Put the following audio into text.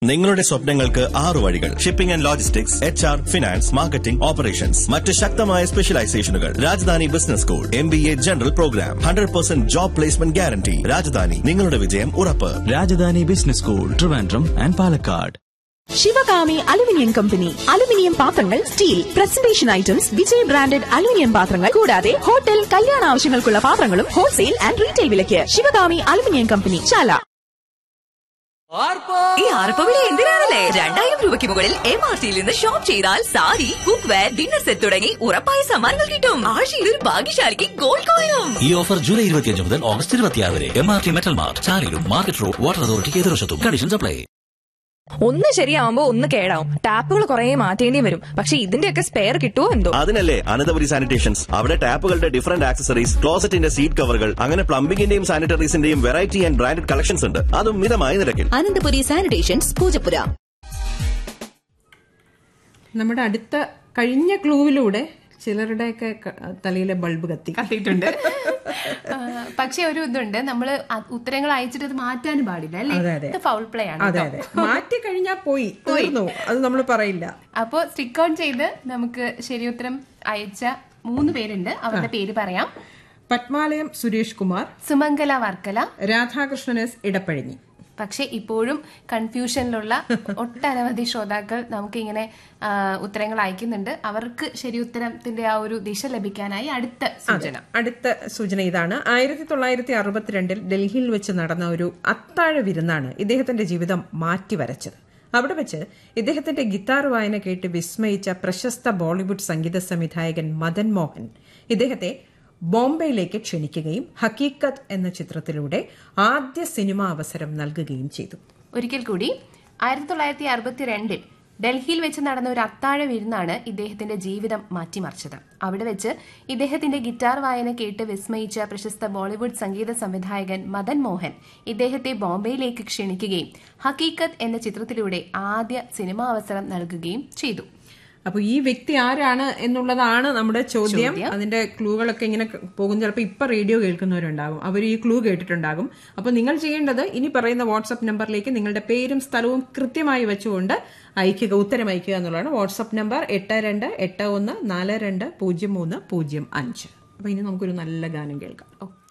നിങ്ങളുടെ സ്വപ്നങ്ങൾക്ക് ആറു വഴികൾ shipping and logistics H R finance marketing operations മറ്റ് ശക്തമായ സ്പെഷ്യലൈസേഷനുകൾ Rajadhani business school M B A general programme hundred percent job placement guarantee Rajadhani നിങ്ങളുടെ വിജയം ഉറപ്പ് Rajadhani business school Trivandrum and Palakkad Sivakami aluminium company aluminium പാത്രങ്ങൾ steel presentation items Vijay branded aluminium പാത്രങ്ങൾ കൂടാതെ hotel കല്യാണ ആവശ്യങ്ങൾക്കുള്ള പാത്രങ്ങളും ഹോൾസെയിൽ ആൻഡ് റീറ്റെയിൽ വിലയ്ക്ക് ശിവകാമി അലുമിനിയം കമ്പനി ചാല ഈ ആർപ്പവിളി എന്തിനാണല്ലേ രണ്ടായിരം രൂപയ്ക്ക് മുകളിൽ എം ആർ ടിയിൽ നിന്ന് ഷോപ്പ് ചെയ്താൽ sari cookware dinner set തുടങ്ങി ഉറപ്പായ സമ്മാനങ്ങൾ കിട്ടും ആഴ്ചയിൽ ഒരു ഭാഗ്യശാലിക്ക് ഗോൾഡ് കോയിനും ഈ ഓഫർ ജൂലൈ ഇരുപത്തിയഞ്ച് മുതൽ ഓഗസ്റ്റ് ഇരുപത്തിയാറ് വരെ M R T metal mart ചാലിലും മാർക്കറ്റ് റോഡ് വാട്ടർ അതോറിറ്റി എതിർവശത്തും കണ്ടീഷൻസ് അപ്ലൈ ഒന്ന് ശരിയാവുമ്പോ ഒന്ന് കേടാവും ടാപ്പുകൾ കുറെ മാറ്റേണ്ടി വരും പക്ഷെ ഇതിന്റെയൊക്കെ സ്പെയർ കിട്ടുമോ എന്തോ അതിനല്ലേ അനന്തപുരി സാനിറ്റേഷൻസ് അവിടെ ടാപ്പുകളുടെ ഡിഫറന്റ് ആക്സസറീസ് ക്ലോസറ്റിന്റെ സീറ്റ് കവറുകൾ അങ്ങനെ പ്ലംബിംഗിന്റെയും സാനിറ്ററീസിന്റെയും വെറൈറ്റി ആൻഡ് ബ്രാൻഡഡ് കളക്ഷൻസ് ഉണ്ട് അതും മിതമായ നിരക്കിൽ അനന്തപുരി സാനിറ്റേഷൻസ് പൂജപ്പുര നമ്മുടെ അടുത്ത കഴിഞ്ഞ ക്ലൂവിലൂടെ ചിലരുടെയൊക്കെ ക- തലയിലെ ബൾബ് കത്തി കത്തിയിട്ടുണ്ട് ആ, പക്ഷെ ഒരു ഇതുണ്ട് നമ്മള് അ- ഉത്തരങ്ങൾ അയച്ചിട്ട് അത് മാറ്റാനും പാടില്ല അതെ, അല്ലേ അതെ. ഇത് ഫൗൾ പ്ലേ ആണ് അതെ കേട്ടോ. അതെ മാറ്റി കഴിഞ്ഞാൽ പോയി തീർന്നു അത് നമ്മൾ പറയില്ല അപ്പോ സ്റ്റിക്ക് ഓൺ ചെയ്ത് നമുക്ക് ശരിയുത്തരം അയച്ച മൂന്ന് പേരുണ്ട് അവരുടെ പേര് പറയാം പത്മാലയം സുരേഷ് കുമാർ സുമംഗല വർക്കല രാധാകൃഷ്ണൻ എസ് ഇടപ്പഴിഞ്ഞി പക്ഷെ ഇപ്പോഴും കൺഫ്യൂഷനിലുള്ള ഒട്ടനവധി ശ്രോതാക്കൾ നമുക്ക് ഇങ്ങനെ ആ, ഉത്തരങ്ങൾ അയക്കുന്നുണ്ട് അവർക്ക് ശരിയുത്തരത്തിന്റെ ആ ഒരു ദിശ ലഭിക്കാനായി അടുത്ത സൂചന അടുത്ത സൂചന ഇതാണ് ആയിരത്തി തൊള്ളായിരത്തി അറുപത്തിരണ്ടിൽ ഡൽഹിയിൽ വെച്ച് നടന്ന ഒരു അത്താഴ വിരുന്നാണ് ഇദ്ദേഹത്തിന്റെ ജീവിതം മാറ്റി വരച്ചത് അവിടെ വെച്ച് ഇദ്ദേഹത്തിന്റെ ഗിത്താർ വായന കേട്ട് വിസ്മയിച്ച പ്രശസ്ത ബോളിവുഡ് സംഗീത സംവിധായകൻ മദൻ മോഹൻ ഇദ്ദേഹത്തെ ബോംബെയിലേക്ക് ക്ഷണിക്കുകയും ഹക്കീക്കത്ത് എന്ന ചിത്രത്തിലൂടെ ആദ്യ സിനിമാ അവസരം നൽകുകയും ചെയ്തു ഒരിക്കൽ കൂടി ആയിരത്തി തൊള്ളായിരത്തി അറുപത്തിരണ്ടിൽ ഡൽഹിയിൽ വെച്ച് നടന്ന ഒരു അത്താഴ വിരുന്നാണ് ഇദ്ദേഹത്തിന്റെ ജീവിതം മാറ്റിമറിച്ചത് അവിടെ വെച്ച് ഇദ്ദേഹത്തിന്റെ ഗിറ്റാർ വായന കേട്ട് വിസ്മയിച്ച പ്രശസ്ത ബോളിവുഡ് സംഗീത സംവിധായകൻ മദൻ മോഹൻ ഇദ്ദേഹത്തെ ബോംബെയിലേക്ക് ക്ഷണിക്കുകയും ഹക്കീക്കത്ത് എന്ന ചിത്രത്തിലൂടെ ആദ്യ സിനിമാ അവസരം നൽകുകയും ചെയ്തു അപ്പൊ ഈ വ്യക്തി ആരാണ് എന്നുള്ളതാണ് നമ്മുടെ ചോദ്യം അതിന്റെ ക്ലൂകളൊക്കെ ഇങ്ങനെ പോകും ചിലപ്പോൾ ഇപ്പൊ റേഡിയോ കേൾക്കുന്നവരുണ്ടാകും അവർ ഈ ക്ലൂ കേട്ടിട്ടുണ്ടാകും അപ്പൊ നിങ്ങൾ ചെയ്യേണ്ടത് ഇനി പറയുന്ന വാട്സ്ആപ്പ് നമ്പറിലേക്ക് നിങ്ങളുടെ പേരും സ്ഥലവും കൃത്യമായി വെച്ചുകൊണ്ട് അയക്കുക ഉത്തരം അയക്കുക എന്നുള്ളതാണ് വാട്സ്ആപ്പ് നമ്പർ എട്ട് രണ്ട് എട്ട് ഒന്ന് നാല് രണ്ട് പൂജ്യം മൂന്ന് പൂജ്യം അഞ്ച് അപ്പൊ ഇനി നമുക്കൊരു നല്ല ഗാനം കേൾക്കാം ഓക്കെ